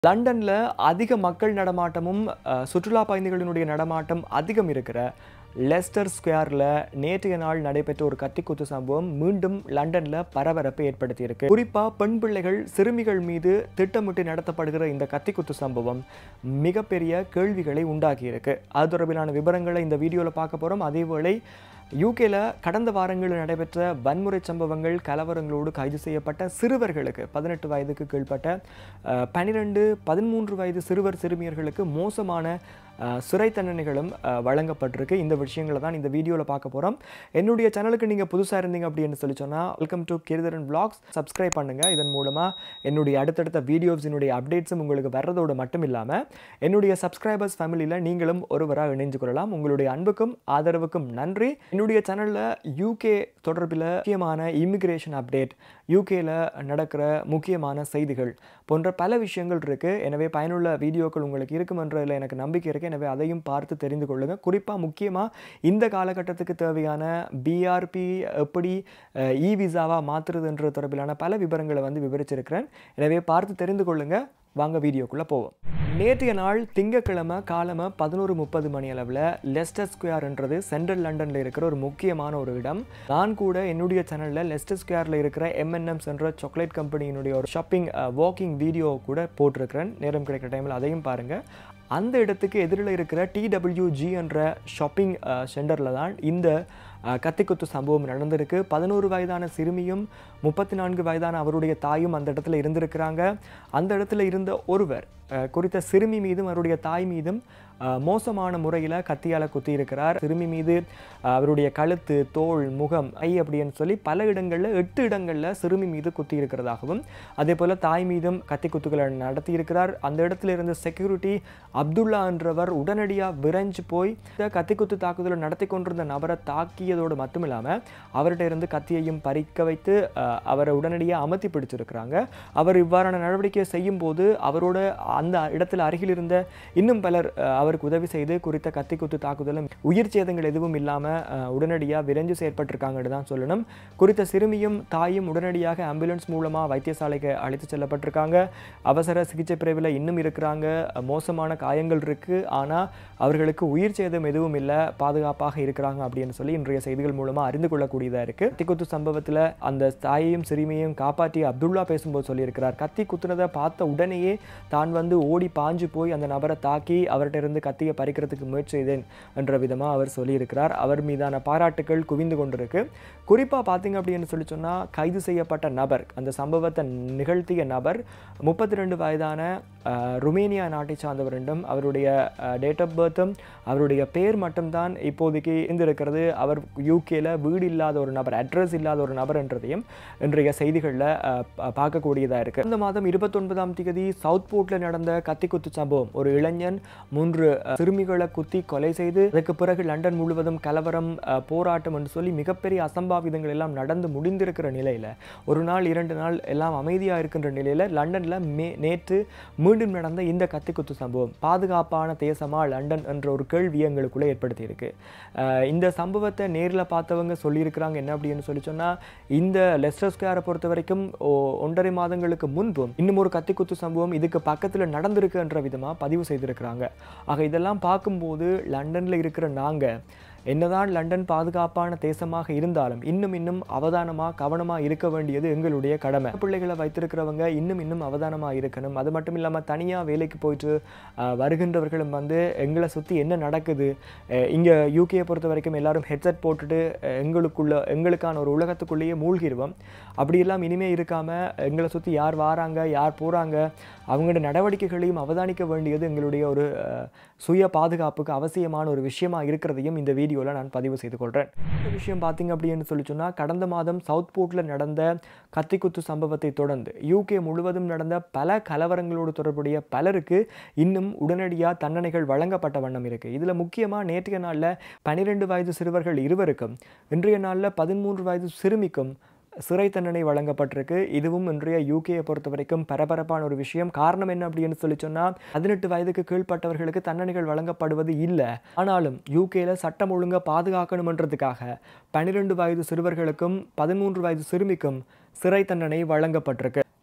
லண்டனில் அதிக மக்கள் நடமாட்டமும் அஹ், சுற்றுலா பயணிகளினுடைய நடமாட்டம் அதிகம் இருக்கிற லெஸ்டர் ஸ்கொயரில் நேற்றைய நாள் நடைபெற்ற ஒரு கத்திக்குத்து சம்பவம் மீண்டும் லண்டனில் பரபரப்பை ஏற்படுத்தியிருக்கு குறிப்பாக பெண் பிள்ளைகள் சிறுமிகள் மீது திட்டமிட்டு நடத்தப்படுகிற இந்த கத்திக்குத்து சம்பவம் மிகப்பெரிய கேள்விகளை உண்டாக்கியிருக்கு அது தொடர்பிலான விவரங்களை இந்த வீடியோவில் பார்க்க போகிறோம் அதேவேளை யூகேல கடந்த வாரங்களில் நடைபெற்ற வன்முறை சம்பவங்கள் கலவரங்களோடு கைது செய்யப்பட்ட சிறுவர்களுக்கு பதினெட்டு வயதுக்கு கீழ்ப்பட்ட அஹ், பன்னிரண்டு பதிமூன்று வயது சிறுவர் சிறுமியர்களுக்கு மோசமான அஹ், சிறை தண்டனைகளும் அஹ், வழங்கப்பட்டிருக்கு இந்த விஷயங்களை தான் இந்த வீடியோவில் பார்க்க போகிறோம் என்னுடைய சேனலுக்கு நீங்கள் புதுசாக இருந்தீங்க அப்படின்னு சொல்லி சொன்னால் welcome to Giridharan vlogs subscribe பண்ணுங்கள் இதன் மூலமாக என்னுடைய அடுத்தடுத்த வீடியோஸினுடைய அப்டேட்ஸும் உங்களுக்கு வர்றதோடு மட்டும் இல்லாமல் என்னுடைய சப்ஸ்கிரைபர்ஸ் ஃபேமிலியில் நீங்களும் ஒருவராக இணைஞ்சு கொள்ளலாம் உங்களுடைய அன்புக்கும் ஆதரவுக்கும் நன்றி என்னுடைய சேனலில் யூகே தொடர்பில் முக்கியமான இமிகிரேஷன் அப்டேட் யூகேல நடக்கிற முக்கியமான செய்திகள் போன்ற பல விஷயங்கள் இருக்குது எனவே பயனுள்ள வீடியோக்கள் உங்களுக்கு இருக்குமென்றதில் எனக்கு நம்பிக்கை இருக்குது எனவே அதையும் பார்த்து தெரிந்து கொள்ளுங்கள் குறிப்பாக முக்கியமாக இந்த காலகட்டத்துக்கு தேவையான பிஆர்பி எப்படி இ விசாவாக மாற்றுறதுன்றது தொடர்பிலான பல விவரங்களை வந்து விவரிச்சிருக்கிறேன் எனவே பார்த்து தெரிந்து கொள்ளுங்கள் வாங்க வீடியோக்குள்ளே போவோம் நேற்றைய நாள் திங்கக்கிழமை காலமை பதினோரு முப்பது மணி அளவில் லெஸ்டர் ஸ்கொயர்ன்றது சென்ட்ரல் லண்டனில் இருக்கிற ஒரு முக்கியமான ஒரு இடம் நான் கூட என்னுடைய சேனலில் லெஸ்டர் ஸ்கொயரில் இருக்கிற எம்என்எம்ஸ் என்ற சாக்லேட் கம்பெனியினுடைய ஒரு ஷாப்பிங் வாக்கிங் வீடியோ கூட போட்டிருக்கிறேன் நேரம் கிடைக்கிற டைமில் அதையும் பாருங்கள் அந்த இடத்துக்கு எதிரில் இருக்கிற டிடபிள்யூஜி என்ற ஷாப்பிங் சென்டரில் தான் இந்த அஹ், கத்திக்குத்து சம்பவம் நடந்திருக்கு பதினோரு வயதான சிறுமியும் முப்பத்தி நான்கு வயதான அவருடைய தாயும் அந்த இடத்துல இருந்திருக்கிறாங்க அந்த இடத்துல இருந்த ஒருவர் அஹ், குறித்த சிறுமி மீதும் அவருடைய தாய் மீதும் அஹ், மோசமான முறையில் கத்தியால் குத்தி இருக்கிறார் சிறுமி மீது அஹ், அவருடைய கழுத்து தோள் முகம் ஐ அப்படின்னு சொல்லி பல இடங்களில் எட்டு இடங்களில் சிறுமி மீது குத்தி இருக்கிறதாகவும் அதே போல் தாய் மீதும் கத்தி குத்துக்களை நடத்தி இருக்கிறார் அந்த இடத்துல இருந்த செக்யூரிட்டி அப்துல்லா என்றவர் உடனடியாக விரைஞ்சு போய் இந்த கத்திக்குத்து தாக்குதலை நடத்தி கொண்டிருந்த நபரை தாக்கியதோடு மட்டும் இல்லாமல் அவர்கிட்ட இருந்து கத்தியையும் பறிக்க வைத்து அஹ், அவரை உடனடியாக அமர்த்தி பிடிச்சிருக்கிறாங்க அவர் இவ்வாறான நடவடிக்கையை செய்யும் போது அவரோட அந்த இடத்துல அருகில் இருந்த இன்னும் பலர் அஹ், அவருக்கு உதவி செய்து குறித்த கத்திக்குத்து தாக்குதலும் உயிர் சேதங்கள் எதுவும் இல்லாமல் உடனடியாக விரைஞ்சு செயற்பட்டிருக்காங்கன்னு தான் சொல்லணும் குறித்த சிறுமியும் தாயும் உடனடியாக ஆம்புலன்ஸ் மூலமாக வைத்தியசாலைக்கு அழைத்து செல்லப்பட்டிருக்காங்க அவசர சிகிச்சை பிரிவில் இன்னும் இருக்கிறாங்க அஹ், மோசமான காயங்கள் இருக்கு ஆனால் அவர்களுக்கு உயிர் சேதம் எதுவும் இல்லை பாதுகாப்பாக இருக்கிறாங்க அப்படின்னு சொல்லி இன்றைய செய்திகள் மூலமாக அறிந்து கொள்ளக்கூடியதாக இருக்கு கத்தி குத்து சம்பவத்தில் அந்த தாயையும் சிறுமியையும் காப்பாற்றி அப்துல்லா பேசும்போது சொல்லியிருக்கிறார் கத்தி குத்துனதை பார்த்த உடனேயே தான் வந்து ஓடி பாஞ்சு போய் அந்த நபரை தாக்கி அவர்கிட்ட இருந்து கத்தியை பறிக்கிறதுக்கு முயற்சி செய்தேன் என்ற விதமாக அவர் சொல்லியிருக்கிறார் அவர் மீதான பாராட்டுக்கள் குவிந்து கொண்டிருக்கு குறிப்பாக பார்த்தீங்க அப்படின்னு சொல்லி சொன்னால் கைது செய்யப்பட்ட நபர் அந்த சம்பவத்தை நிகழ்த்திய நபர் முப்பத்தி ரெண்டு வயதான அஹ், ருமேனியா நாட்டை சார்ந்தவர் என்றும் அவருடைய டேட் ஆஃப் பர்த்தும் அவருடைய பேர் மட்டும்தான் இப்போதைக்கு இருந்திருக்கிறது அவர் யூகேல வீடு இல்லாத ஒரு நபர் அட்ரஸ் இல்லாத ஒரு நபர் என்றதையும் இன்றைய செய்திகளில் பார்க்கக்கூடியதாக இருக்குது இந்த மாதம் இருபத்தொன்பதாம் தேதி சவுத் போர்ட்டில் நடந்த கத்திக்குத்து சம்பவம் ஒரு இளைஞன் மூன்று அஹ், சிறுமிகளை குத்தி கொலை செய்து அதுக்கு பிறகு லண்டன் முழுவதும் கலவரம் அஹ், போராட்டம் என்று சொல்லி மிகப்பெரிய அசம்பாவிதங்கள் எல்லாம் நடந்து முடிந்திருக்கிற நிலையில் ஒரு நாள் இரண்டு நாள் எல்லாம் அமைதியாக இருக்கின்ற நிலையில் லண்டனில் மே நேற்று மீண்டும் நடந்த இந்த கத்திக்குத்து சம்பவம் பாதுகாப்பான தேசமா லண்டன் என்ற ஒரு கேள்வி எங்களுக்குள்ளே ஏற்படுத்தியிருக்கு அஹ், இந்த சம்பவத்தை நேரில் பார்த்தவங்க சொல்லியிருக்கிறாங்க என்ன அப்படின்னு சொல்லி சொன்னால் இந்த லெஸ்டர் ஸ்கொயரை பொறுத்த வரைக்கும் ஓ- ஒன்றரை மாதங்களுக்கு முன்பும் இன்னும் ஒரு கத்திக்குத்து சம்பவம் இதுக்கு பக்கத்தில் நடந்திருக்குன்ற விதமாக பதிவு செய்திருக்கிறாங்க ஆக இதெல்லாம் பார்க்கும்போது லண்டனில் இருக்கிற நாங்கள் என்னதான் லண்டன் பாதுகாப்பான தேசமாக இருந்தாலும் இன்னும் இன்னும் அவதானமாக கவனமாக இருக்க வேண்டியது எங்களுடைய கடமை பிள்ளைகளை வைத்திருக்கிறவங்க இன்னும் இன்னும் அவதானமாக இருக்கணும் அது மட்டும் இல்லாமல் தனியாக வேலைக்கு போயிட்டு ஆஹ், வருகின்றவர்களும் வந்து எங்களை சுற்றி என்ன நடக்குது இங்கே யூகேயை பொறுத்த வரைக்கும் எல்லாரும் ஹெட்செட் போட்டுட்டு அஹ், எங்களுக்குள்ள எங்களுக்கான ஒரு உலகத்துக்குள்ளேயே மூழ்கிடுவோம் அப்படியெல்லாம் இனிமே இருக்காமல் எங்களை சுற்றி யார் வாராங்க யார் போகிறாங்க அவங்களோட நடவடிக்கைகளையும் அவதானிக்க வேண்டியது எங்களுடைய ஒரு அஹ், சுய பாதுகாப்புக்கு அவசியமான ஒரு விஷயமா இருக்கிறதையும் இந்த வீடியோவில் நான் பதிவு செய்து கொள்கிறேன் இந்த விஷயம் பார்த்தீங்க அப்படின்னு சொல்லி சொன்னால் கடந்த மாதம் சவுத் போர்ட்டில் நடந்த கத்திக்குத்து சம்பவத்தை தொடர்ந்து யூகே முழுவதும் நடந்த பல கலவரங்களோடு தொடர்புடைய பலருக்கு இன்னும் உடனடியாக தண்டனைகள் வழங்கப்பட்ட வண்ணம் இருக்குது இதில் முக்கியமாக நேற்றைய நாளில் பன்னிரெண்டு வயது சிறுவர்கள் இருவருக்கும் இன்றைய நாளில் பதிமூன்று வயது சிறுமிக்கும் சிறை தண்டனை வழங்கப்பட்டிருக்கு இதுவும் இன்றைய யூகேயை பொறுத்த வரைக்கும் பரபரப்பான ஒரு விஷயம் காரணம் என்ன அப்படின்னு சொல்லி சொன்னால் பதினெட்டு வயதுக்கு கீழ்ப்பட்டவர்களுக்கு தண்டனைகள் வழங்கப்படுவது இல்லை ஆனாலும் யூகேல சட்டம் ஒழுங்கை பாதுகாக்கணுமன்றதுக்காக பன்னிரெண்டு வயது சிறுவர்களுக்கும் பதிமூன்று வயது சிறுமிக்கும் சிறை தண்டனை வழங்கப்பட்டிருக்கு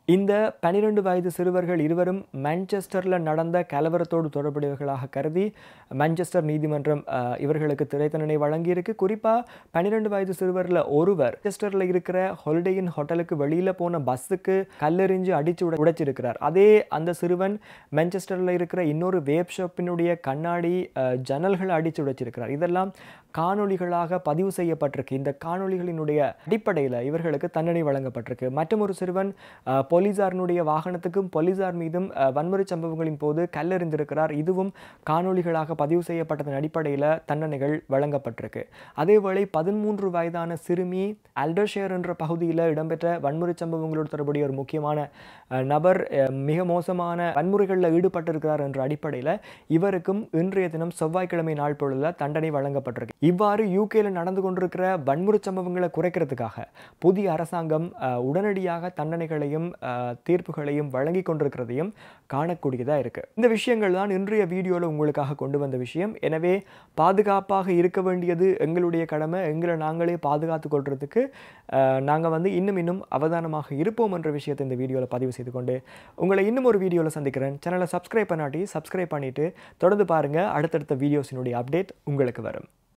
இந்த பனிரெண்டு வயது சிறுவர்கள் இருவரும் மான்செஸ்டரில் நடந்த கலவரத்தோடு தொடர்புடையவர்களாக கருதி மான்செஸ்டர் நீதிமன்றம் அஹ், இவர்களுக்கு திரை தண்டனை வழங்கியிருக்கு குறிப்பாக பன்னிரெண்டு வயது சிறுவரில் ஒருவர் மான்செஸ்டரில் இருக்கிற ஹொலிடேயின் ஹோட்டலுக்கு வெளியில் போன பஸ்ஸுக்கு கல்லெறிஞ்சு அடிச்சு உட உடைச்சிருக்கிறார் அதே அந்த சிறுவன் மான்செஸ்டரில் இருக்கிற இன்னொரு வேப் ஷாப்பினுடைய கண்ணாடி அஹ், ஜன்னல்களை அடிச்சு உடைச்சிருக்கிறார் இதெல்லாம் காணொளிகளாக பதிவு செய்யப்பட்டிருக்கு இந்த காணொளிகளினுடைய அடிப்படையில் இவர்களுக்கு தண்டனை வழங்கப்பட்டிருக்கு மற்றும் ஒரு சிறுவன் அஹ், போலீசாரினுடைய வாகனத்துக்கும் போலீசார் மீதும் அஹ், வன்முறை சம்பவங்களின் போது கல்லெறிந்திருக்கிறார் இதுவும் காணொளிகளாக பதிவு செய்யப்பட்டதன் அடிப்படையில் தண்டனைகள் வழங்கப்பட்டிருக்கு அதேவேளை பதிமூன்று வயதான சிறுமி அல்டர்ஷேர் என்ற பகுதியில் இடம்பெற்ற வன்முறை சம்பவங்களோடு தொடர்புடைய ஒரு முக்கியமான அஹ், நபர் அஹ், மிக மோசமான வன்முறைகளில் ஈடுபட்டிருக்கிறார் என்ற அடிப்படையில் இவருக்கும் இன்றைய தினம் செவ்வாய்க்கிழமை நாள் பொழுதுல தண்டனை வழங்கப்பட்டிருக்கு இவ்வாறு யூகேல நடந்து கொண்டிருக்கிற வன்முறை சம்பவங்களை குறைக்கிறதுக்காக புதிய அரசாங்கம் அஹ், உடனடியாக தண்டனைகளையும் அஹ், தீர்ப்புகளையும் வழங்கி கொண்டிருக்கிறதையும் காணக்கூடியதாக இருக்கு இந்த விஷயங்கள் தான் இன்றைய வீடியோவில் உங்களுக்காக கொண்டு வந்த விஷயம் எனவே பாதுகாப்பாக இருக்க வேண்டியது எங்களுடைய கடமை எங்களை நாங்களே பாதுகாத்து கொள்றதுக்கு நாங்கள் வந்து இன்னும் இன்னும் அவதானமாக இருப்போம் என்ற விஷயத்தை இந்த வீடியோவில் பதிவு செய்து கொண்டு உங்களை இன்னும் ஒரு வீடியோவில் சந்திக்கிறேன் சேனலை சப்ஸ்கிரைப் பண்ணாட்டி சப்ஸ்கிரைப் பண்ணிட்டு தொடர்ந்து பாருங்கள் அடுத்தடுத்த வீடியோஸினுடைய அப்டேட் உங்களுக்கு வரும்